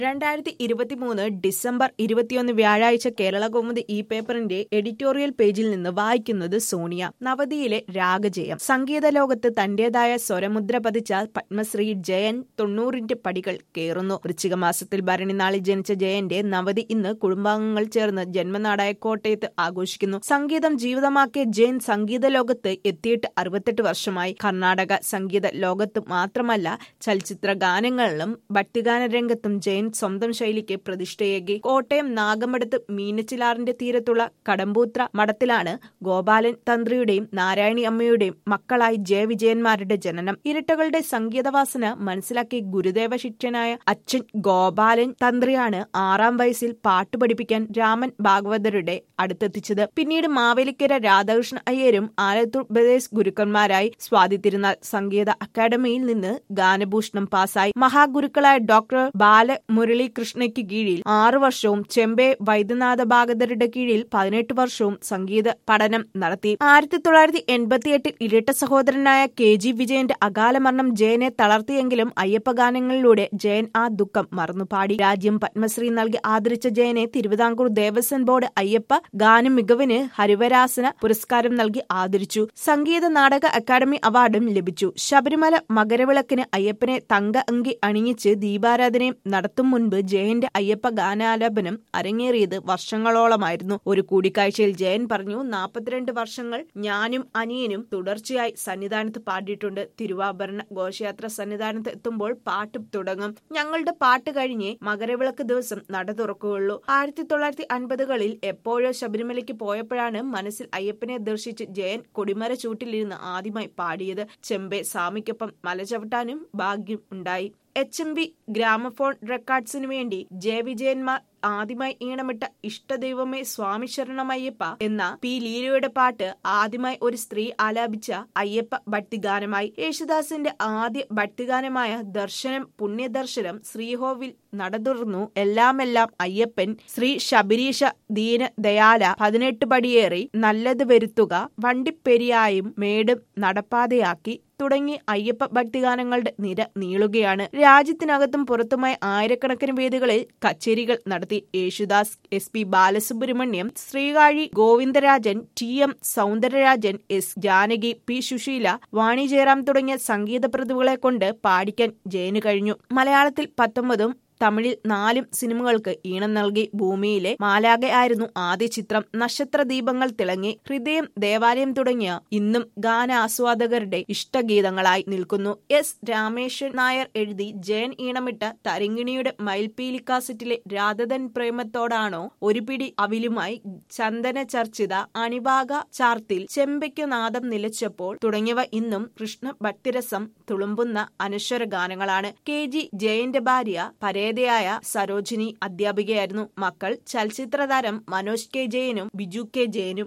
രണ്ടായിരത്തി ഇരുപത്തിമൂന്ന് ഡിസംബർ ഇരുപത്തിയൊന്ന് വ്യാഴാഴ്ച കേരള കൗമുദി ഈ പേപ്പറിന്റെ എഡിറ്റോറിയൽ പേജിൽ നിന്ന് വായിക്കുന്നത് സോണിയ നവതിയിലെ രാഗജയം സംഗീത ലോകത്ത് തന്റേതായ സ്വരമുദ്ര പതിച്ച പത്മശ്രീ ജയൻ തൊണ്ണൂറിന്റെ പടികൾ കയറുന്നു വൃശ്ചിക മാസത്തിൽ ഭരണിനാളിൽ ജനിച്ച ജയന്റെ നവതി ഇന്ന് കുടുംബാംഗങ്ങൾ ചേർന്ന് ജന്മനാടായ കോട്ടയത്ത് ആഘോഷിക്കുന്നു സംഗീതം ജീവിതമാക്കിയ ജയൻ സംഗീത ലോകത്ത് എത്തിയിട്ട് അറുപത്തെട്ട് വർഷമായി കർണാടക സംഗീത ലോകത്ത് മാത്രമല്ല ചലച്ചിത്ര ഗാനങ്ങളിലും ഭക്തിഗാന രംഗത്തും ജയൻ സ്വന്തം ശൈലിക്ക് പ്രതിഷ്ഠയേകി കോട്ടയം നാഗമടത്ത് മീനച്ചിലാറിന്റെ തീരത്തുള്ള കടമ്പൂത്ര മഠത്തിലാണ് ഗോപാലൻ തന്ത്രിയുടെയും നാരായണി അമ്മയുടെയും മക്കളായി ജയവിജയന്മാരുടെ ജനനം ഇരട്ടകളുടെ സംഗീതവാസന മനസ്സിലാക്കി ഗുരുദേവ ശിഷ്യനായ അച്ഛൻ ഗോപാലൻ തന്ത്രിയാണ് ആറാം വയസ്സിൽ പാട്ട് പഠിപ്പിക്കാൻ രാമൻ ഭാഗവതരുടെ അടുത്തെത്തിച്ചത് പിന്നീട് മാവേലിക്കര രാധാകൃഷ്ണ അയ്യരും ആലത്തൂർ ബദേസ് ഗുരുക്കന്മാരായി സ്വാതി തിരുനാൾ സംഗീത അക്കാദമിയിൽ നിന്ന് ഗാനഭൂഷണം പാസായി മഹാഗുരുക്കളായ ഡോക്ടർ ബാലമുരളീകൃഷ്ണയ്ക്ക് കീഴിൽ ആറു വർഷവും ചെമ്പെ വൈദ്യനാഥ ഭാഗതരുടെ കീഴിൽ പതിനെട്ട് വർഷവും സംഗീത പഠനം നടത്തി ആയിരത്തി തൊള്ളായിരത്തി എൺപത്തിയെട്ടിൽ ഇരട്ട സഹോദരനായ കെ ജി വിജയന്റെ അകാല മരണം ജയനെ തളർത്തിയെങ്കിലും അയ്യപ്പ ഗാനങ്ങളിലൂടെ ജയൻ ആ ദുഃഖം മറന്നുപാടി രാജ്യം പത്മശ്രീ നൽകി ആദരിച്ച ജയനെ തിരുവിതാംകൂർ ദേവസ്വം ബോർഡ് അയ്യപ്പ ഗാന മികവിന് ഹരിവരാസന പുരസ്കാരം നൽകി ആദരിച്ചു സംഗീത നാടക അക്കാദമി അവാർഡും ലഭിച്ചു ശബരിമല മകരവിളക്കിന് അയ്യപ്പനെ തങ്ക അങ്കി അണിയിച്ച് ദീപാരാധനയും നടത്തും മുൻപ് ജയന്റെ അയ്യപ്പ ഗാനാലാപനം അരങ്ങേറിയത് വർഷങ്ങളോളമായിരുന്നു ഒരു കൂടിക്കാഴ്ചയിൽ ജയൻ പറഞ്ഞു നാൽപ്പത്തിരണ്ട് വർഷങ്ങൾ ഞാനും അനിയനും തുടർച്ചയായി സന്നിധാനത്ത് പാടിയിട്ടുണ്ട് തിരുവാഭരണ ഘോഷയാത്ര സന്നിധാനത്ത് എത്തുമ്പോൾ പാട്ട് തുടങ്ങും ഞങ്ങളുടെ പാട്ട് കഴിഞ്ഞേ മകരവിളക്ക് ദിവസം നട തുറക്കുകയുള്ളൂ ആയിരത്തി തൊള്ളായിരത്തി അൻപതുകളിൽ എപ്പോഴോ ശബരിമലയ്ക്ക് പോയപ്പോഴാണ് മനസ്സിൽ അയ്യപ്പനെ ദർശിച്ച് ജയൻ കൊടിമര ചൂട്ടിലിരുന്ന് ആദ്യമായി പാടിയത് ചെമ്പെ സ്വാമിക്കൊപ്പം മല ചവിട്ടാനും ഭാഗ്യം ഉണ്ടായി എച്ച് എം വി ഗ്രാമഫോൺ റെക്കോർഡ്സിനു വേണ്ടി ജയവിജയന്മാർ ആദ്യമായി ഈണമിട്ട ഇഷ്ടദൈവമേ സ്വാമി ശരണമയ്യപ്പ എന്ന പി ലീലയുടെ പാട്ട് ആദ്യമായി ഒരു സ്ത്രീ ആലാപിച്ച അയ്യപ്പ ഭക്തിഗാനമായി യേശുദാസിന്റെ ആദ്യ ഭക്തിഗാനമായ ദർശനം പുണ്യദർശനം ശ്രീഹോവിൽ നടതുറന്നു എല്ലാമെല്ലാം അയ്യപ്പൻ ശ്രീ ശബരീശ ദീന ദയാല പതിനെട്ട് പടിയേറി നല്ലത് വരുത്തുക വണ്ടിപ്പെരിയായും മേടും നടപ്പാതയാക്കി തുടങ്ങി അയ്യപ്പ ഭക്തിഗാനങ്ങളുടെ നിര നീളുകയാണ് രാജ്യത്തിനകത്തും പുറത്തുമായി ആയിരക്കണക്കിന് വേദികളിൽ കച്ചേരികൾ നടത്തി Yesudas S P Balasubrahmanyam Sirkazhi Govindarajan T M Soundararajan S Janaki P Susheela Vani Jairam തുടങ്ങിയ സംഗീത പ്രതിഭകളെ കൊണ്ട് പാടിക്കാൻ ജയന് കഴിഞ്ഞു മലയാളത്തിൽ പത്തൊമ്പതും തമിഴിൽ നാലും സിനിമകൾക്ക് ഈണം നൽകി ഭൂമിയിലെ മാലാക ആയിരുന്നു ആദ്യ ചിത്രം നക്ഷത്ര ദീപങ്ങൾ തിളങ്ങി ഹൃദയം ദേവാലയം തുടങ്ങിയ ഇന്നും ഗാനാസ്വാദകരുടെ ഇഷ്ടഗീതങ്ങളായി നിൽക്കുന്നു എസ് രാമേശ്വരൻ നായർ എഴുതി ജയൻ ഈണമിട്ട തരിങ്കിണിയുടെ മയിൽപീലി കാസറ്റിലെ രാധതൻ പ്രേമത്തോടാണോ ഒരു പിടി അവിലുമായി ചന്ദന ചർച്ചിത അണിവാക ചാർത്തിൽ ചെമ്പയ്ക്കു നാദം നിലച്ചപ്പോൾ തുടങ്ങിയവ ഇന്നും കൃഷ്ണ ഭക്തിരസം തുളുമ്പുന്ന അനശ്വര ഗാനങ്ങളാണ് കെ ജി ജയന്റെ ഭാര്യ പരേ വേദയായ സരോജിനി അധ്യാപികയായിരുന്നു മക്കൾ ചലച്ചിത്ര താരം മനോജ് കെ ജയനും ബിജു കെ ജയനും